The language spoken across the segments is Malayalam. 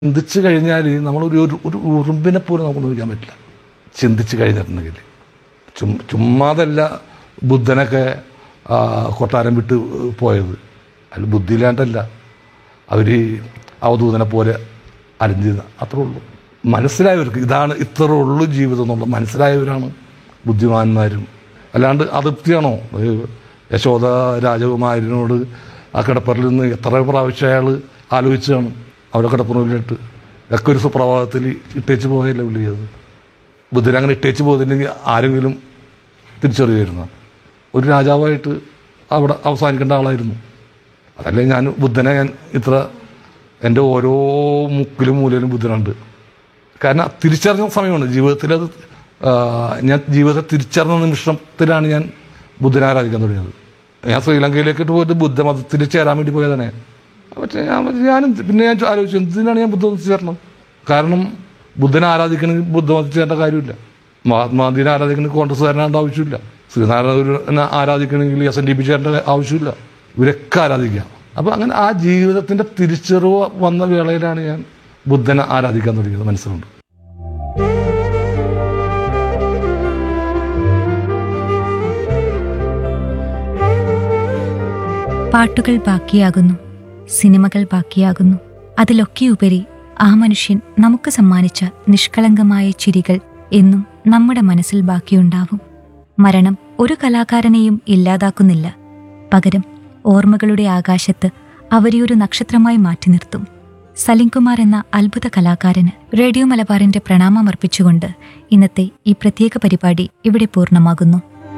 ചിന്തിച്ചു കഴിഞ്ഞാൽ നമ്മളൊരു ഒരു ഒരു ഉറുമ്പിനെ പോലും നമുക്ക് നോക്കാൻ പറ്റില്ല ചിന്തിച്ച് കഴിഞ്ഞിട്ടുണ്ടെങ്കിൽ ചും ചുമ്മാതല്ല ബുദ്ധനൊക്കെ ആ, കൊട്ടാരം വിട്ട് പോയത് അതിൽ ബുദ്ധിയില്ലാണ്ടല്ല അവർ അവധൂതനെ പോലെ അലഞ്ഞിരുന്ന അത്രേ ഉള്ളൂ മനസ്സിലായവർക്ക് ഇതാണ് ഇത്ര ഉള്ളൂ ജീവിതം എന്നുള്ളത് മനസ്സിലായവരാണ് ബുദ്ധിമാന്മാരും അല്ലാണ്ട് അതൃപ്തിയാണോ ഏ, യശോദ രാജകുമാരനോട് ആ കിടപ്പറിൽ നിന്ന് എത്ര പ്രാവശ്യം അയാൾ ആലോചിച്ചാണ് അവിടെ കിടപ്പുറയിലിട്ട് ഒക്കെ ഒരു സുപ്രഭാതത്തിൽ ഇട്ടേച്ച് പോയല്ലേ പുള്ളി ചെയ്തത് ബുദ്ധൻ അങ്ങനെ ഇട്ടേച്ച് പോയിട്ടുണ്ടെങ്കിൽ ആരെങ്കിലും തിരിച്ചറിയുമായിരുന്നു ഒരു രാജാവായിട്ട് അവിടെ അവസാനിക്കേണ്ട ആളായിരുന്നു അതല്ലേ ഞാൻ ബുദ്ധനെ ഞാൻ ഇത്ര എൻ്റെ ഓരോ മുക്കിലും മൂലയിലും ബുദ്ധനുണ്ട് കാരണം തിരിച്ചറിഞ്ഞ സമയമാണ് ജീവിതത്തിൽ അത് ആ, ഞാൻ ജീവിതത്തെ തിരിച്ചറിഞ്ഞ നിമിഷത്തിലാണ് ഞാൻ ബുദ്ധനെ ആരാധിക്കാൻ തുടങ്ങിയത് ഞാൻ ശ്രീലങ്കയിലേക്കിട്ട് പോയിട്ട് ബുദ്ധമതത്തിൽ ചേരാൻ വേണ്ടി പോയതാണ് പക്ഷേ ഞാൻ ഞാൻ പിന്നെ ഞാൻ ആലോചിച്ചു എന്തിനാണ് ഞാൻ ബുദ്ധമതത്തിൽ ചേരണം കാരണം ബുദ്ധനെ ആരാധിക്കണമെങ്കിൽ ബുദ്ധമതത്തിൽ ചേരേണ്ട കാര്യമില്ല മഹാത്മാഗാന്ധിനെ ആരാധിക്കണമെങ്കിൽ കോൺഗ്രസ്സുകാരനാണ്ട് ആവശ്യമില്ല ശ്രീനാരായണ ആരാധിക്കണമെങ്കിൽ എസ് എൻ ഡി പി ചേരേണ്ട ആവശ്യമില്ല ഇവരൊക്കെ ആരാധിക്കാം അപ്പോൾ അങ്ങനെ ആ ജീവിതത്തിൻ്റെ തിരിച്ചറിവ് വന്ന വേളയിലാണ് ഞാൻ ബുദ്ധനെ ആരാധിക്കാൻ തുടങ്ങിയത് മനസ്സിലുണ്ട് പാട്ടുകൾ ബാക്കിയാകുന്നു സിനിമകൾ ബാക്കിയാകുന്നു അതിലൊക്കെയുപരി ആ മനുഷ്യൻ നമുക്ക് സമ്മാനിച്ച നിഷ്കളങ്കമായ ചിരികൾ എന്നും നമ്മുടെ മനസ്സിൽ ബാക്കിയുണ്ടാവും മരണം ഒരു കലാകാരനെയും ഇല്ലാതാക്കുന്നില്ല പകരം ഓർമ്മകളുടെ ആകാശത്ത് അവരെ ഒരു നക്ഷത്രമായി മാറ്റി നിർത്തും സലിംകുമാർ എന്ന അത്ഭുത കലാകാരന് റേഡിയോ മലബാറിന്റെ പ്രണാമം അർപ്പിച്ചുകൊണ്ട് ഇന്നത്തെ ഈ പ്രത്യേക പരിപാടി ഇവിടെ പൂർണ്ണമാകുന്നു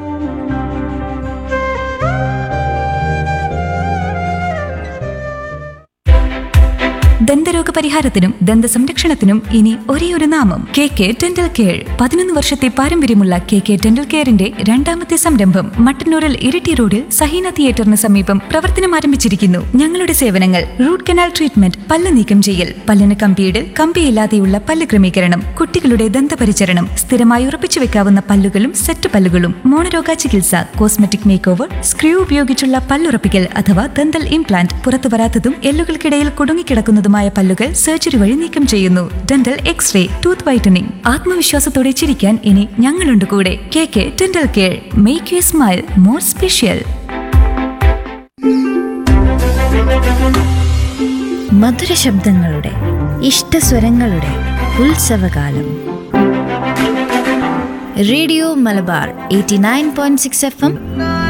ദന്തരോഗ പരിഹാരത്തിനും ദന്ത സംരക്ഷണത്തിനും ഇനി ഒരേ ഒരു നാമം കെ കെ ഡെന്റൽ കെയർ പതിനൊന്ന് വർഷത്തെ പാരമ്പര്യമുള്ള കെ കെ ഡെന്റൽ കെയറിന്റെ രണ്ടാമത്തെ സംരംഭം മട്ടന്നൂരിൽ ഇരിട്ടി റോഡിൽ സഹീന തിയേറ്ററിന് സമീപം പ്രവർത്തനം ആരംഭിച്ചിരിക്കുന്നു ഞങ്ങളുടെ സേവനങ്ങൾ റൂട്ട് കനാൽ ട്രീറ്റ്മെന്റ് പല്ല് നീക്കം ചെയ്യൽ പല്ലിന് കമ്പിയിടൽ കമ്പിയില്ലാതെയുള്ള പല്ല് ക്രമീകരണം കുട്ടികളുടെ ദന്തപരിചരണം സ്ഥിരമായി ഉറപ്പിച്ചു വെക്കാവുന്ന പല്ലുകളും സെറ്റ് പല്ലുകളും മോണരോഗ ചികിത്സ കോസ്മെറ്റിക് മേക്ക് ഓവർ സ്ക്രൂ ഉപയോഗിച്ചുള്ള പല്ലുറപ്പിക്കൽ അഥവാ ദന്തൽ ഇംപ്ലാന്റ് പുറത്തു വരാത്തതും എല്ലുകൾക്കിടയിൽ കുടുങ്ങിക്കിടക്കുന്നതുമായ പല്ലുകൾ സർജറി വഴി നീക്കം ചെയ്യുന്നു ഡെന്റൽ എക്സ്റേ ടൂത്ത് വൈറ്റനിങ് ആത്മവിശ്വാസത്തോടെ ചിരിക്കാൻ ഇനി ഞങ്ങളുണ്ട് കൂടെ K K dental care make you smile more special മധുര ശബ്ദങ്ങളുടെ ഇഷ്ടസ്വരങ്ങളുടെ ഉത്സവകാലം radio Malabar eighty nine point six F M